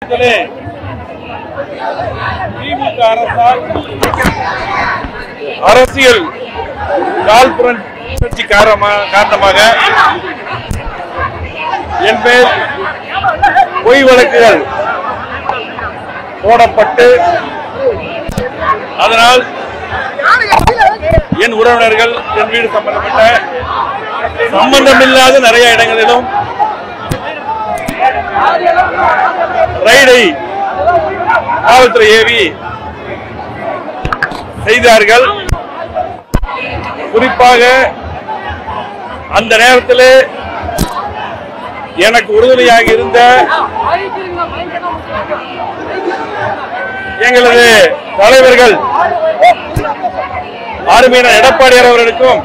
இதிலே திமுக அரசால் அரசியல் காழ்ப்புணர்ச்சி காரணமா- காரணமாக என் பேர் பொய் வழக்குகள் போடப்பட்டு அதனால் என் உறவினர்கள் என் வீடு சம்பந்தப்பட்ட சம்பந்தமில்லாத நிறைய இடங்களிலும் ரைடை காவல்துறை ஏவி செய்தார்கள் குறிப்பாக அந்த நேரத்தில் எனக்கு உறுதுணையாக இருந்த எங்களது தலைவர்கள் ஆர்மீன எடப்பாடியார் அவர்களுக்கும்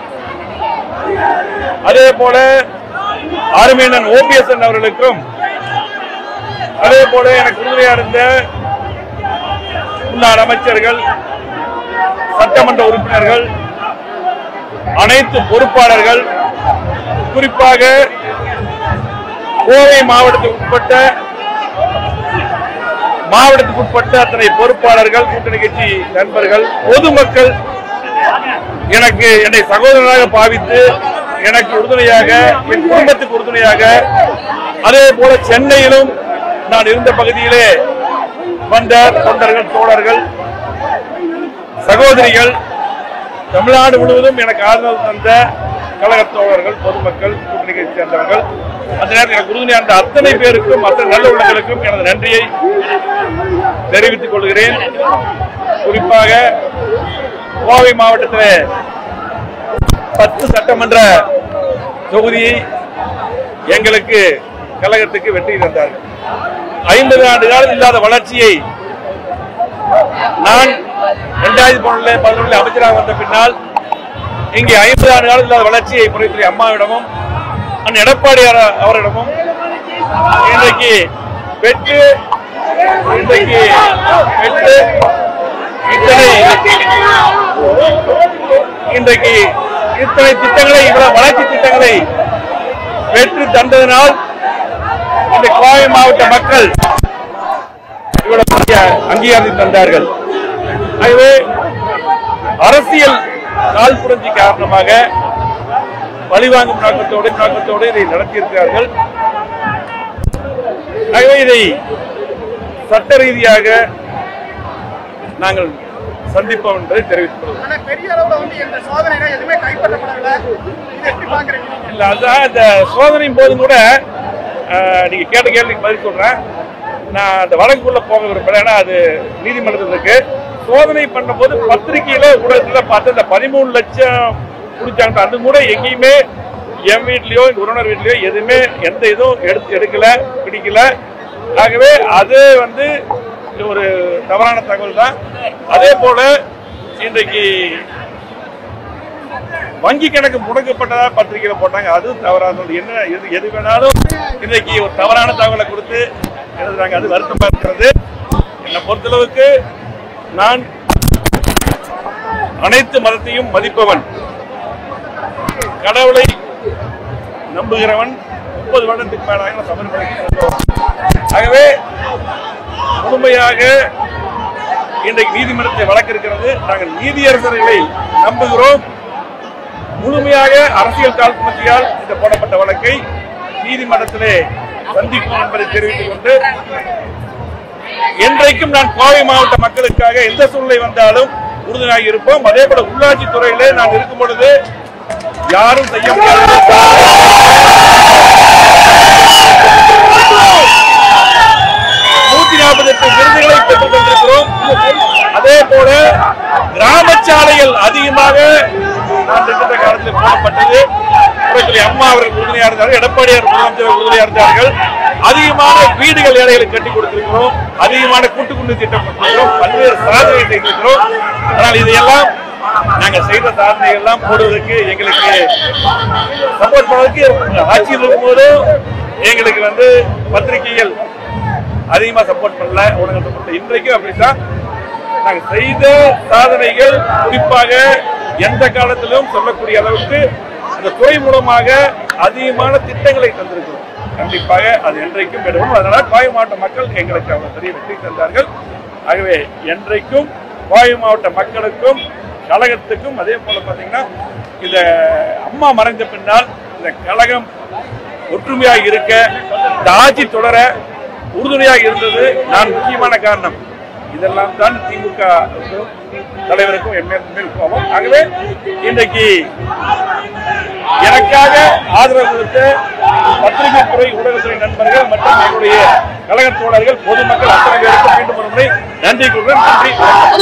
அதே போல ஆர்மீனன் ஓபிஎஸ் அவர்களுக்கும் அதே போல எனக்கு உறுதுணையாக இருந்த முன்னாள் அமைச்சர்கள் சட்டமன்ற உறுப்பினர்கள் அனைத்து பொறுப்பாளர்கள் குறிப்பாக கோவை மாவட்டத்துக்கு உட்பட்ட மாவட்டத்துக்கு உட்பட்ட அத்தனை பொறுப்பாளர்கள் கூட்டணி கட்சி நண்பர்கள் பொதுமக்கள் எனக்கு என்னை சகோதரனாக பாவித்து எனக்கு உறுதுணையாக என் குடும்பத்துக்கு உறுதுணையாக அதே போல சென்னையிலும் நான் இருந்த பகுதியிலே வந்த தொண்டர்கள் தோழர்கள் சகோதரிகள் தமிழ்நாடு முழுவதும் எனக்கு ஆதரவு தந்த கழகத் தோழர்கள் பொதுமக்கள் கூட்டணி கட்சி சேர்ந்தவர்கள் அந்த நேரத்தில் எனக்கு உறுதுணையாக இருந்த அத்தனை பேருக்கும் அத்தனை நல்ல உள்ளங்களுக்கும் எனது நன்றியை தெரிவித்துக் கொள்கிறேன் குறிப்பாக கோவை மாவட்டத்தில் பத்து சட்டமன்ற தொகுதியை எங்களுக்கு கழகத்துக்கு வெற்றி தந்தார்கள் ஐம்பது ஆண்டு காலம் இல்லாத வளர்ச்சியை நான் இரண்டாயிரத்தி பன்னெண்டுல பதினொன்றில் அமைச்சராக வந்த பின்னால் இங்கே ஐம்பது ஆண்டு காலம் இல்லாத வளர்ச்சியை முறைத்துறை அம்மாவிடமும் அண்ணன் எடப்பாடி அவர- அவரிடமும் இன்றைக்கு பெற்று இன்றைக்கு பெற்று இத்தனை இன்றைக்கு இத்தனை திட்டங்களை இவ்வளவு வளர்ச்சி திட்டங்களை பெற்று தந்ததனால் இந்த கோவை மாவட்ட மக்கள் இவ்வளவு பெரிய அங்கீகாரத்தை தந்தார்கள் ஆகவே அரசியல் காழ்ப்புணர்ச்சி காரணமாக பழிவாங்கும் நோக்கத்தோடு நோக்கத்தோடு இதை நடத்தியிருக்கிறார்கள் ஆகவே இதை சட்ட ரீதியாக நாங்கள் சந்திப்போம் என்பதை தெரிவித்துக் கொள்கிறோம் ஆனா பெரிய அளவுல வந்து எந்த சோதனைனா எதுவுமே கைப்பற்றப்படவில்லை இது எப்படி பாக்குறீங்க இல்ல அதான் இந்த சோதனையின் போதும் கூட அஹ், நீங்க கேட்ட கேள்விக்கு பதில் சொல்றேன் நான் அந்த வழக்குக்குள்ள போக விரும்புறேன் ஏன்னா அது நீதிமன்றத்தில் இருக்கு சோதனை பண்ணும்போது பத்திரிகையில ஊடகத்துல பார்த்து இந்த பதிமூணு லட்சம் குடிச்சாங்க அது கூட எங்கேயுமே என் வீட்லயோ எங்க உறவினர் வீட்லயோ எதுவுமே எந்த இதுவும் எடுத்து எடுக்கல பிடிக்கல ஆகவே அது வந்து ஒரு தவறான தகவல் தான் அதே போல இன்றைக்கு வங்கி கணக்கு முடக்கப்பட்டதா பத்திரிகையில போட்டாங்க அது தவறானது என்ன எது எது வேணாலும் இன்றைக்கு ஒரு தவறான தகவலை கொடுத்து எழுதுறாங்க அது வருத்தமா இருக்கிறது என்னை பொறுத்தளவுக்கு நான் அனைத்து மதத்தையும் மதிப்பவன் கடவுளை நம்புகிறவன் முப்பது வருடத்துக்கு மேலாக நான் சபரிமலைக்கு சென்றவன். ஆகவே முழுமையாக இன்றைக்கு நீதிமன்றத்தை வழக்கு இருக்கிறது நாங்கள் நீதியரசர்களை நம்புகிறோம் முழுமையாக அரசியல் காழ்ப்புணர்ச்சியால் இந்த போடப்பட்ட வழக்கை நீதிமன்றத்திலே சந்திப்போம் என்பதை தெரிவித்துக் கொண்டு என்றைக்கும் நான் கோவை மாவட்ட மக்களுக்காக எந்த சூழ்நிலை வந்தாலும் உறுதுணையாக இருப்போம் அதே போல உள்ளாட்சி துறையிலே நான் இருக்கும் பொழுது யாரும் செய்ய முடியாது நூத்தி நாற்பது எட்டு விருதுகளை பெற்றுக் கொண்டிருக்கிறோம் அதே போல கிராம சாலைகள் அதிகமாக நான் இருந்த காலத்தில் போடப்பட்டது புரட்சித்துறை அம்மா அவர்கள் உறுதுணையா இருந்தார்கள் எடப்பாடியார் முதலமைச்சர் உறுதுணையா இருந்தார்கள் அதிகமான வீடுகள் ஏழைகளுக்கு கட்டி கொடுத்திருக்கிறோம் அதிகமான கூட்டு குண்டு திட்டம் கொடுத்திருக்கிறோம் பல்வேறு சாதனை செய்திருக்கிறோம் ஆனால் இதையெல்லாம் நாங்கள் செய்த சாதனைகள் எல்லாம் போடுவதற்கு எங்களுக்கு சப்போர்ட் பண்ணுவதற்கு ஆட்சியில் இருக்கும்போது எங்களுக்கு வந்து பத்திரிகைகள் அதிகமா சப்போர்ட் பண்ணல ஊடகம் support பண்ணல. இன்றைக்கும் அப்படித்தான் நாங்கள் செய்த சாதனைகள் குறிப்பாக எந்த காலத்திலும் சொல்லக்கூடிய அளவுக்கு அந்த துறை மூலமாக அதிகமான திட்டங்களை தந்திருக்கிறோம் கண்டிப்பாக அது என்றைக்கும் பெறுவோம் அதனால் கோவை மாவட்ட மக்கள் எங்களுக்கு அவ்வளவு பெரிய வெற்றி தந்தார்கள் ஆகவே என்றைக்கும் கோவை மாவட்ட மக்களுக்கும் கழகத்துக்கும் அதே போல பார்த்தீங்கன்னா இந்த அம்மா மறைந்த பின்னால் இந்த கழகம் ஒற்றுமையாக இருக்க இந்த ஆட்சி தொடர உறுதுணையாக இருந்தது நான் முக்கியமான காரணம் இதெல்லாம் தான் திமுக வுக்கும் தலைவருக்கும் என் மேல் மேல் கோபம் ஆகவே இன்றைக்கு எனக்காக ஆதரவு கொடுத்த பத்திரிகை துறை ஊடகத்துறை நண்பர்கள் மற்றும் எங்களுடைய கழக தோழர்கள் பொதுமக்கள் அத்தனை பேருக்கும் மீண்டும் ஒரு முறை நன்றி கூறுகிறேன் நன்றி வணக்கம்.